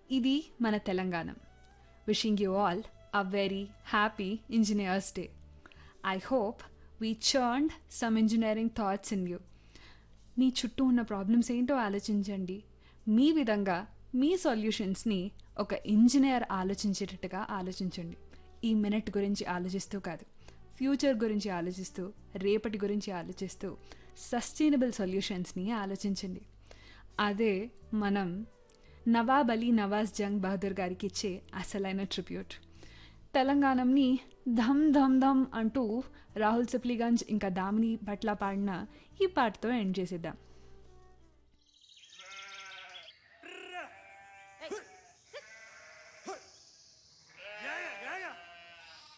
ఇది మన Telangana wishing you all a very happy engineers day I hope we churned some engineering thoughts in you మీ చుట్టూ ఉన్న problems ఏంటో ఆలోచించండి మీ విధంగా మీ సొల్యూషన్స్ని ఒక ఇంజనీర్ ఆలోచించేటట్టుగా ఆలోచించండి ఈ మినిట్ గురించి ఆలోచిస్తూ కాదు ఫ్యూచర్ గురించి ఆలోచిస్తూ రేపటి గురించి ఆలోచిస్తూ సస్టైనబుల్ సొల్యూషన్స్ని ఆలోచించండి అదే మనం నవాబ్ అలీ నవాజ్ జంగ్ బహదూర్ గారికి ఇచ్చే అసలైన ట్రిబ్యూట్ తెలంగాణని ధమ్ ధమ్ ధమ్ అంటూ రాహుల్ సిప్లిగంజ్ ఇంకా దామిని పట్ల పాడిన ఈ పాటతో ఎండ్ చేసేద్దాం